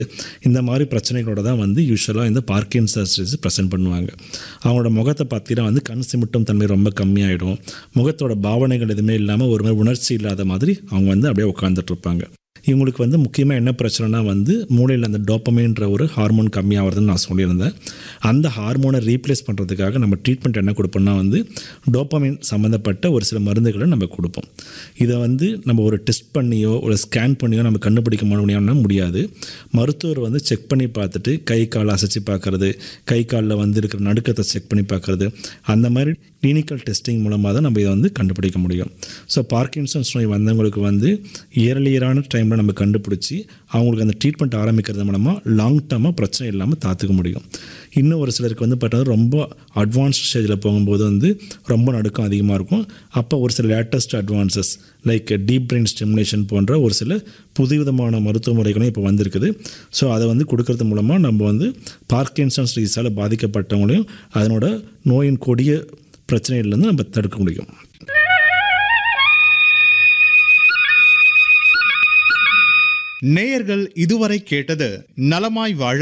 இந்த மாதிரி பிரச்சனைகளோட தான் வந்து யூஸ்வலாக இந்த பார்க்கின்சன்ஸ் டிசீஸ் ப்ரெசென்ட் பண்ணுவாங்க அவங்களோட முகத்தை பார்த்தீங்கன்னா வந்து கண் சிமிட்டும் தன்மை ரொம்ப கம்மியாயிடும் முகத்தோட பாவனைகள் எதுவுமே இல்லாமல் ஒரு மாதிரி உணர்ச்சி இல்லாத மாதிரி அவங்க வந்து அப்படியே உட்காந்துட்டு இருப்பாங்க இவங்களுக்கு வந்து முக்கியமாக என்ன பிரச்சனைனா வந்து மூளையில் அந்த டோப்பமின்ற ஒரு ஹார்மோன் கம்மியாகிறதுன்னு நான் சொல்லியிருந்தேன் அந்த ஹார்மோனை ரீப்ளேஸ் பண்ணுறதுக்காக நம்ம ட்ரீட்மெண்ட் என்ன கொடுப்போம்னா வந்து டோப்பமின் சம்மந்தப்பட்ட ஒரு சில மருந்துகளை நம்ம கொடுப்போம் இதை வந்து நம்ம ஒரு டெஸ்ட் பண்ணியோ ஒரு ஸ்கேன் பண்ணியோ நம்ம கண்டுபிடிக்க முடியும்னா முடியாது மருத்துவர் வந்து செக் பண்ணி பார்த்துட்டு கை கால் அசைச்சு பார்க்குறது கை காலில் வந்து இருக்கிற நடுக்கத்தை செக் பண்ணி பார்க்குறது அந்த மாதிரி கிளினிக்கல் டெஸ்டிங் மூலமாக தான் நம்ம இதை வந்து கண்டுபிடிக்க முடியும் ஸோ பார்க்கின்சன்ஸ் நோய் வந்தவங்களுக்கு வந்து இயர்லியரான டைமில் நம்ம கண்டுபிடிச்சி அவங்களுக்கு அந்த ட்ரீட்மெண்ட் ஆரம்பிக்கிறது மூலமாக லாங் டர்மாக பிரச்சனை இல்லாமல் தாத்துக்க முடியும் இன்னும் ஒரு சிலருக்கு வந்து பார்த்தீங்கன்னா ரொம்ப அட்வான்ஸ்ட் ஸ்டேஜில் போகும்போது வந்து ரொம்ப நடுக்கம் அதிகமாக இருக்கும் அப்போ ஒரு சில latest advances like deep brain stimulation போன்ற ஒரு சில புதுவிதமான மருத்துவ முறைகளும் இப்போ வந்திருக்குது ஸோ அதை வந்து கொடுக்கறது மூலமாக நம்ம வந்து பார்க்கின்சன்ஸ் டிசீஸால் பாதிக்கப்பட்டவங்களையும் அதனோட நோயின் கொடிய பிரச்சனையிலேருந்து நம்ம தடுக்க முடியும் நேயர்கள் இதுவரை கேட்டது நலமாய் வாழ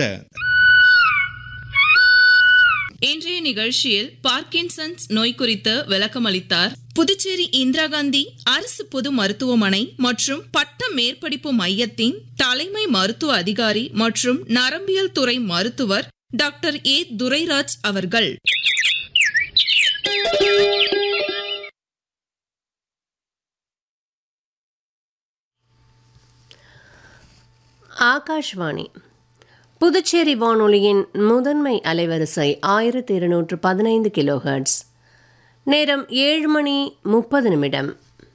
இன்றைய நிகழ்ச்சியில் பார்க்கின்சன்ஸ் நோய் குறித்து விளக்கமளித்தார் புதுச்சேரி இந்திரா காந்தி அரசு பொது மருத்துவமனை மற்றும் பட்ட மேற்படிப்பு மையத்தின் தலைமை மருத்துவ அதிகாரி மற்றும் நரம்பியல் துறை மருத்துவர் டாக்டர் ஏ துரைராஜ் அவர்கள் ஆகாஷ்வாணி புதுச்சேரி வானொலியின் முதன்மை அலைவரிசை ஆயிரத்தி இருநூற்று பதினைந்து கிலோஹெர்ட்ஸ் நேரம் ஏழு மணி முப்பது நிமிடம்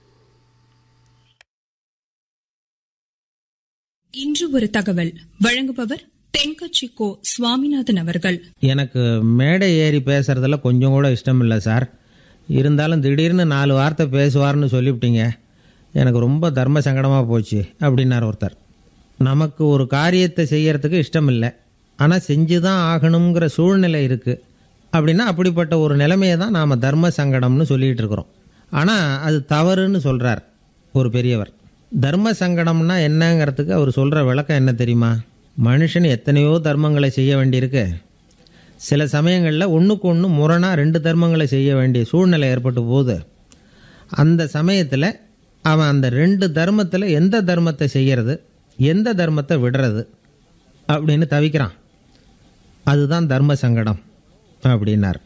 இன்று ஒரு தகவல் வழங்குபவர் தென்கட்சி கோ சுவாமிநாதன் அவர்கள் எனக்கு மேடை ஏறி பேசுறதுல கொஞ்சம் கூட இஷ்டம் இல்லை சார் இருந்தாலும் திடீர்னு நாலு வார்த்தை பேசுவார்னு சொல்லிவிட்டீங்க எனக்கு ரொம்ப தர்ம சங்கடமாக போச்சு அப்படின்னார் ஒருத்தர் நமக்கு ஒரு காரியத்தை செய்யறதுக்கு இஷ்டம் இல்லை ஆனால் செஞ்சு தான் ஆகணுங்கிற சூழ்நிலை இருக்குது அப்படின்னா அப்படிப்பட்ட ஒரு நிலைமையை தான் நாம் தர்ம சங்கடம்னு சொல்லிகிட்டு இருக்கிறோம் ஆனால் அது தவறுன்னு சொல்கிறார் ஒரு பெரியவர் தர்ம சங்கடம்னா என்னங்கிறதுக்கு அவர் சொல்கிற விளக்கம் என்ன தெரியுமா மனுஷன் எத்தனையோ தர்மங்களை செய்ய வேண்டியிருக்கு சில சமயங்களில் ஒன்றுக்கு ஒன்று முரணாக ரெண்டு தர்மங்களை செய்ய வேண்டிய சூழ்நிலை ஏற்பட்டு போகுது அந்த சமயத்தில் அவன் அந்த ரெண்டு தர்மத்தில் எந்த தர்மத்தை செய்யறது எந்த தர்மத்தை விடுறது அப்படின்னு தவிக்கிறான் அதுதான் தர்ம சங்கடம் அப்படின்னார்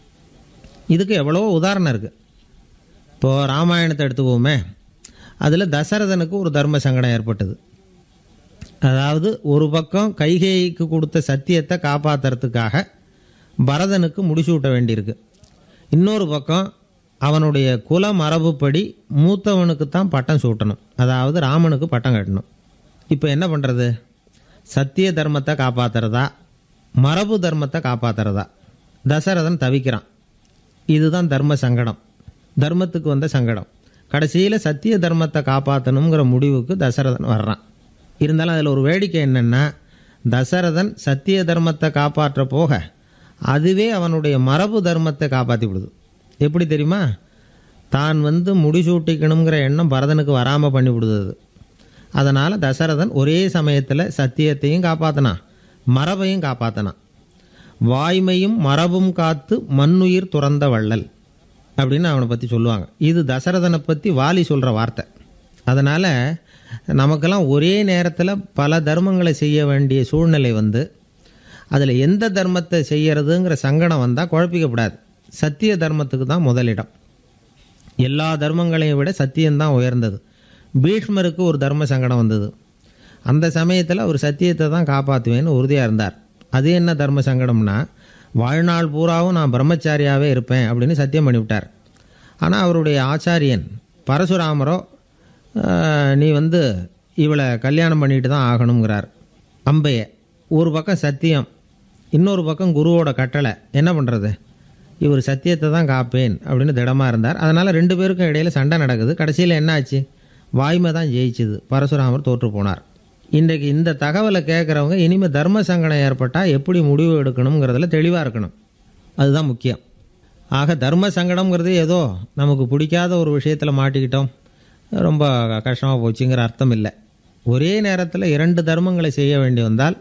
இதுக்கு எவ்வளவோ உதாரணம் இருக்குது இப்போது ராமாயணத்தை எடுத்துக்குவோமே அதில் தசரதனுக்கு ஒரு தர்ம சங்கடம் ஏற்பட்டது அதாவது ஒரு பக்கம் கைகேயிக்கு கொடுத்த சத்தியத்தை காப்பாற்றுறதுக்காக பரதனுக்கு முடிசூட்ட வேண்டியிருக்கு இன்னொரு பக்கம் அவனுடைய குல மரபுப்படி மூத்தவனுக்கு தான் பட்டம் சூட்டணும் அதாவது ராமனுக்கு பட்டம் கட்டணும் இப்போ என்ன பண்ணுறது சத்திய தர்மத்தை காப்பாற்றுறதா மரபு தர்மத்தை காப்பாற்றுறதா தசரதன் தவிக்கிறான் இதுதான் தர்ம சங்கடம் தர்மத்துக்கு வந்த சங்கடம் கடைசியில் சத்திய தர்மத்தை காப்பாற்றணுங்கிற முடிவுக்கு தசரதன் வர்றான் இருந்தாலும் அதில் ஒரு வேடிக்கை என்னென்னா தசரதன் சத்திய தர்மத்தை காப்பாற்ற போக அதுவே அவனுடைய மரபு தர்மத்தை காப்பாற்றி விடுது எப்படி தெரியுமா தான் வந்து முடிசூட்டிக்கணுங்கிற எண்ணம் பரதனுக்கு வராமல் பண்ணி விடுது அதனால் தசரதன் ஒரே சமயத்தில் சத்தியத்தையும் காப்பாற்றினான் மரபையும் காப்பாற்றினான் வாய்மையும் மரபும் காத்து மண்ணுயிர் துறந்த வள்ளல் அப்படின்னு அவனை பற்றி சொல்லுவாங்க இது தசரதனை பற்றி வாலி சொல்கிற வார்த்தை அதனால் நமக்கெல்லாம் ஒரே நேரத்தில் பல தர்மங்களை செய்ய வேண்டிய சூழ்நிலை வந்து அதில் எந்த தர்மத்தை செய்யறதுங்கிற சங்கடம் வந்தால் குழப்பிக்கப்படாது சத்திய தர்மத்துக்கு தான் முதலிடம் எல்லா தர்மங்களையும் விட சத்தியம்தான் உயர்ந்தது பீஷ்மருக்கு ஒரு தர்ம சங்கடம் வந்தது அந்த சமயத்தில் அவர் சத்தியத்தை தான் காப்பாற்றுவேன்னு உறுதியாக இருந்தார் அது என்ன தர்ம சங்கடம்னா வாழ்நாள் பூராவும் நான் பிரம்மச்சாரியாகவே இருப்பேன் அப்படின்னு சத்தியம் பண்ணிவிட்டார் ஆனால் அவருடைய ஆச்சாரியன் பரசுராமரோ ஆஹ், நீ வந்து இவளை கல்யாணம் பண்ணிட்டு தான் ஆகணுங்கிறார் அம்பைய ஒரு பக்கம் சத்தியம் இன்னொரு பக்கம் குருவோட கட்டளை என்ன பண்ணுறது இவர் சத்தியத்தை தான் காப்பேன் அப்படின்னு திடமாக இருந்தார் அதனால் ரெண்டு பேருக்கும் இடையில சண்டை நடக்குது கடைசியில் என்ன ஆச்சு வாய்மை தான் ஜெயிச்சுது பரசுராமர் தோற்று போனார் இன்றைக்கு இந்த தகவலை கேட்குறவங்க இனிமேல் தர்ம சங்கடம் ஏற்பட்டால் எப்படி முடிவு எடுக்கணுங்கிறதுல தெளிவாக இருக்கணும் அதுதான் முக்கியம் ஆக தர்ம சங்கடம்ங்கிறது ஏதோ நமக்கு பிடிக்காத ஒரு விஷயத்தில் மாட்டிக்கிட்டோம் ரொம்ப கஷ்டமாக போச்சுங்கிற அர்த்தம் இல்லை ஒரே நேரத்தில் இரண்டு தர்மங்களை செய்ய வேண்டி வந்தால்